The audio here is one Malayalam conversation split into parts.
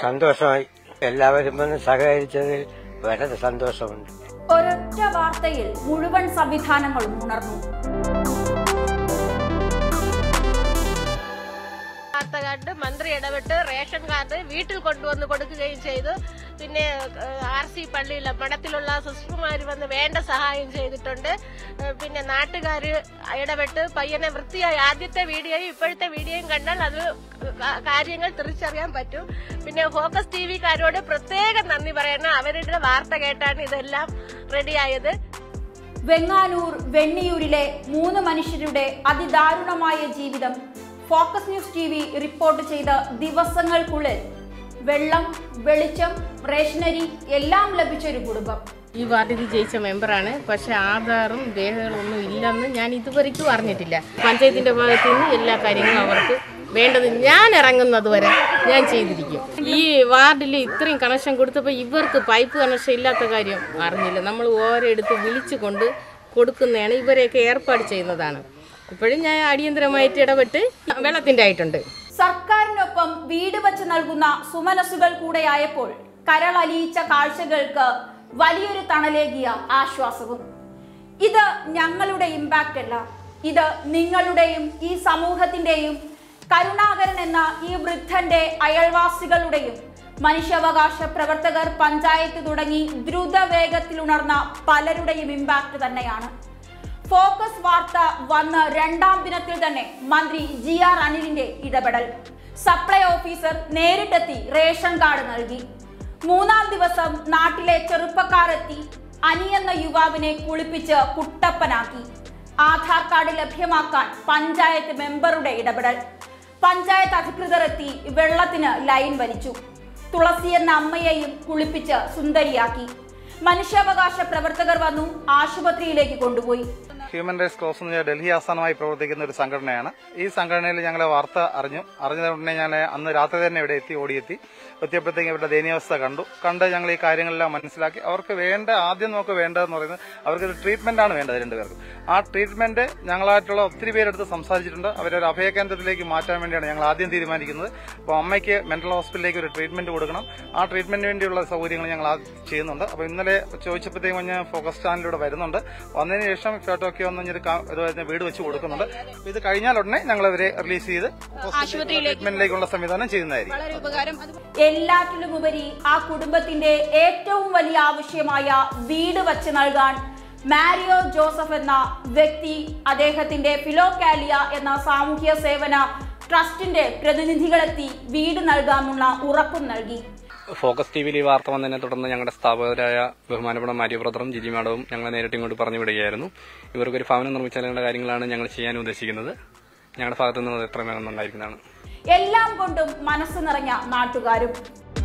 സന്തോഷമായി എല്ലാവരും വന്ന് സഹകരിച്ചതിൽ വളരെ സന്തോഷമുണ്ട് ഒരൊറ്റ വാർത്തയിൽ മുഴുവൻ സംവിധാനങ്ങളും ഉണർന്നു വാർത്ത കണ്ട് മന്ത്രി ഇടപെട്ട് റേഷൻ കാർഡ് വീട്ടിൽ കൊണ്ടുവന്ന് കൊടുക്കുകയും ചെയ്തു പിന്നെ ആർ സി പള്ളിയിലെ മഠത്തിലുള്ള സിസ്റ്റർമാർ വന്ന് വേണ്ട സഹായം ചെയ്തിട്ടുണ്ട് ഏഹ് പിന്നെ നാട്ടുകാർ ഇടപെട്ട് പയ്യനെ വൃത്തിയായി ആദ്യത്തെ വീഡിയോയും ഇപ്പോഴത്തെ വീഡിയോയും കണ്ടാൽ അത് കാ- കാര്യങ്ങൾ തിരിച്ചറിയാൻ പറ്റും പിന്നെ ഫോക്കസ് ടി വിക്കാരോട് പ്രത്യേകം നന്ദി പറയണം അവരുടെ വാർത്ത കേട്ടാണ് ഇതെല്ലാം റെഡിയായത് വെങ്ങാനൂർ വെണ്ണിയൂരിലെ മൂന്ന് മനുഷ്യരുടെ അതിദാരുണമായ ജീവിതം Focus News T V report ചെയ്ത ദിവസങ്ങൾക്കുള്ളിൽ വെള്ളം വെളിച്ചം റേഷനരി എല്ലാം ലഭിച്ച ഒരു കുടുംബം ഈ വാർഡിൽ ജയിച്ച മെമ്പറാണ് പക്ഷെ ആധാറും രേഖകളൊന്നും ഇല്ലെന്ന് ഞാൻ ഇതുവരെയ്ക്കും അറിഞ്ഞിട്ടില്ല പഞ്ചായത്തിന്റെ ഭാഗത്തു നിന്ന് എല്ലാ കാര്യങ്ങളും അവർക്ക് വേണ്ടത് ഞാൻ ഇറങ്ങുന്നത് വരെ ഞാൻ ചെയ്തിരിക്കും ഈ വാർഡിൽ ഇത്രയും കണക്ഷൻ കൊടുത്തപ്പോൾ ഇവർക്ക് പൈപ്പ് കണക്ഷൻ ഇല്ലാത്ത കാര്യം അറിഞ്ഞില്ല നമ്മൾ ഓരോ എടുത്ത് വിളിച്ചു കൊണ്ട് കൊടുക്കുന്നതാണ് ഇവരെയൊക്കെ ഏർപ്പാട് ചെയ്യുന്നതാണ് ഇപ്പോഴും ഞാൻ അടിയന്തരമായിട്ട് ഇടപെട്ട് വെള്ളത്തിൻ്റെ ആയിട്ടുണ്ട് സർക്കാരിനൊപ്പം വീട് വച്ച് നൽകുന്ന സുമനസ്സുകൾ കൂടെയായപ്പോൾ കരളലിയിച്ച കാഴ്ചകൾക്ക് വലിയൊരു തണലേകിയ ആശ്വാസവും ഇത് ഞങ്ങളുടെ ഇമ്പാക്റ്റ് അല്ല ഇത് നിങ്ങളുടെയും ഈ സമൂഹത്തിന്റെയും കരുണാകരൻ എന്ന ഈ വൃദ്ധന്റെ അയൽവാസികളുടെയും മനുഷ്യാവകാശ പ്രവർത്തകർ പഞ്ചായത്ത് തുടങ്ങി ദ്രുതവേഗത്തിൽ ഉണർന്ന പലരുടെയും ഇമ്പാക്റ്റ് തന്നെയാണ് ഫോക്കസ് വാർത്ത വന്ന് രണ്ടാം ദിനത്തിൽ തന്നെ മന്ത്രി ജി ആർ അനിലിന്റെ ഇടപെടൽ സപ്ലൈ ഓഫീസർ നേരിട്ടെത്തി റേഷൻ കാർഡ് നൽകി മൂന്നാം ദിവസം നാട്ടിലെ ചെറുപ്പക്കാരെത്തി അനി എന്ന യുവാവിനെ കുളിപ്പിച്ച് കുട്ടപ്പനാക്കി ആധാർ കാർഡ് ലഭ്യമാക്കാൻ പഞ്ചായത്ത് മെമ്പറുടെ ഇടപെടൽ പഞ്ചായത്ത് അധികൃതർ എത്തി വെള്ളത്തിന് ലൈൻ വലിച്ചു തുളസി എന്ന അമ്മയെയും കുളിപ്പിച്ച് സുന്ദരിയാക്കി മനുഷ്യാവകാശ പ്രവർത്തകർ വന്നു ആശുപത്രിയിലേക്ക് കൊണ്ടുപോയി ഹ്യൂമൻ റൈറ്റ്സ് ക്രോസ് എന്ന് പറഞ്ഞാൽ ഡൽഹി ആസ്ഥാനമായി പ്രവർത്തിക്കുന്ന ഒരു സംഘടനയാണ് ഈ സംഘടനയിൽ ഞങ്ങൾ വാർത്ത അറിഞ്ഞു അറിഞ്ഞത് ഉടനെ ഞാൻ അന്ന് രാത്രി തന്നെ ഇവിടെ എത്തി ഓടിയെത്തി എത്തിയപ്പോഴത്തേക്കും ഇവരുടെ ദയനീയാവസ്ഥ കണ്ടു കണ്ട് ഞങ്ങൾ ഈ കാര്യങ്ങളെല്ലാം മനസ്സിലാക്കി അവർക്ക് വേണ്ട ആദ്യം നമുക്ക് വേണ്ടതെന്ന് പറയുന്നത് അവർക്കൊരു ട്രീറ്റ്മെന്റ് ആണ് വേണ്ടത് രണ്ടുപേർക്കും ആ ട്രീറ്റ്മെന്റ് ഞങ്ങളായിട്ടുള്ള ഒത്തിരി പേരെടുത്ത് സംസാരിച്ചിട്ടുണ്ട് അവരെ ഒരു അഭയ കേന്ദ്രത്തിലേക്ക് മാറ്റാൻ വേണ്ടിയാണ് ഞങ്ങൾ ആദ്യം തീരുമാനിക്കുന്നത് അപ്പോൾ അമ്മയ്ക്ക് മെന്റൽ ഹോസ്പിറ്റലിലേക്ക് ഒരു ട്രീറ്റ്മെന്റ് കൊടുക്കണം ആ ട്രീറ്റ്മെന്റിന് വേണ്ടിയുള്ള സൗകര്യങ്ങൾ ഞങ്ങൾ ആ ചെയ്യുന്നുണ്ട് അപ്പോൾ ഇന്നലെ ചോദിച്ചപ്പോഴത്തേക്കും ഞാൻ ഫോക്കസ് ചാനലിലൂടെ വരുന്നുണ്ട് വന്നതിന് ശേഷം ഫോട്ടോക്കെ ഒന്ന് ഒരു കാ- ഇത് വരുന്ന വീട് വെച്ച് കൊടുക്കുന്നുണ്ട് അപ്പോൾ ഇത് കഴിഞ്ഞാൽ ഉടനെ ഞങ്ങൾ അവരെ റിലീസ് ചെയ്ത് ട്രീറ്റ്മെന്റിലേക്കുള്ള സംവിധാനം ചെയ്യുന്നതായിരിക്കും എല്ലാറ്റിലുമുപരി ആ കുടുംബത്തിന്റെ ഏറ്റവും വലിയ ആവശ്യമായ വീട് വച്ച് നൽകാൻ മാരിയോ ജോസഫ് എന്ന വ്യക്തി അദ്ദേഹത്തിന്റെ ഫിലോകാലിയ എന്ന സാമൂഹ്യ സേവന ട്രസ്റ്റിന്റെ പ്രതിനിധികളെത്തി വീട് നൽകാമെന്നുള്ള ഉറപ്പും നൽകി ഫോക്കസ് ടി വിയിൽ ഈ വാർത്ത വന്നതിനെ തുടർന്ന് ഞങ്ങളുടെ സ്ഥാപകരായ ബഹുമാനപ്പെട്ട മാരിയോ ബ്രദറും ജിജി മാഡവും ഞങ്ങളെ നേരിട്ട് ഇങ്ങോട്ട് പറഞ്ഞു വിടുകയായിരുന്നു ഇവർക്കൊരു ഭവനം നിർമ്മിച്ചാലുള്ള കാര്യങ്ങളാണ് ഞങ്ങൾ ചെയ്യാൻ ഉദ്ദേശിക്കുന്നത് ഞങ്ങളുടെ ഭാഗത്തു നിന്ന് അത് എത്രയും വേഗം നന്നായിരിക്കുന്നതാണ് എല്ലാം കൊണ്ടും മനസ്സ് നിറഞ്ഞ നാട്ടുകാരും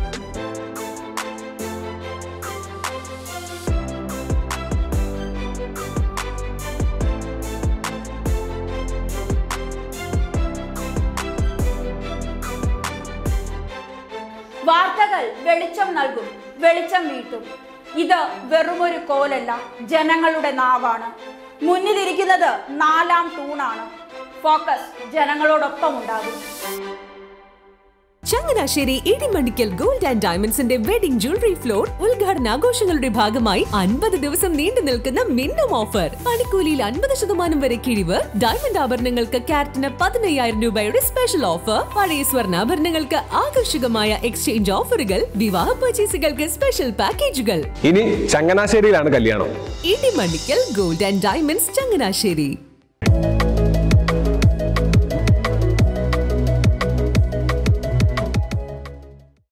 വാർത്തകൾ വെളിച്ചം നൽകും വെളിച്ചം വീട്ടും ഇത് വെറുമൊരു കോലല്ല ജനങ്ങളുടെ നാവാണ് മുന്നിലിരിക്കുന്നത് നാലാം തൂണാണ് ഫോക്കസ് ജനങ്ങളോടൊപ്പം ഉണ്ടാകും ചങ്ങനാശ്ശേരി ഇടിമണിക്കൽ ഗോൾഡ് ആൻഡ് ഡയമണ്ട്സിന്റെ വെഡിംഗ് ജ്വല്ലറി ഫ്ലോർ ഉദ്ഘാടനാഘോഷങ്ങളുടെ ഭാഗമായി അൻപത് ദിവസം നീണ്ടു നിൽക്കുന്ന മിന്നം ഓഫർ പണിക്കൂലിയിൽ അൻപത് ശതമാനം വരെ കിഴിവ് ഡയമണ്ട് ആഭരണങ്ങൾക്ക് ക്യാരറ്റിന് പതിനയ്യായിരം രൂപയുടെ സ്പെഷ്യൽ ഓഫർ പഴയ സ്വർണ്ണാഭരണങ്ങൾക്ക് ആകർഷകമായ എക്സ്ചേഞ്ച് ഓഫറുകൾ വിവാഹ പർച്ചേസുകൾക്ക് സ്പെഷ്യൽ പാക്കേജുകൾ ഇനി ചങ്ങനാശ്ശേരിയിലാണ് കല്യാണം Idimannickal gold and diamonds Changanassery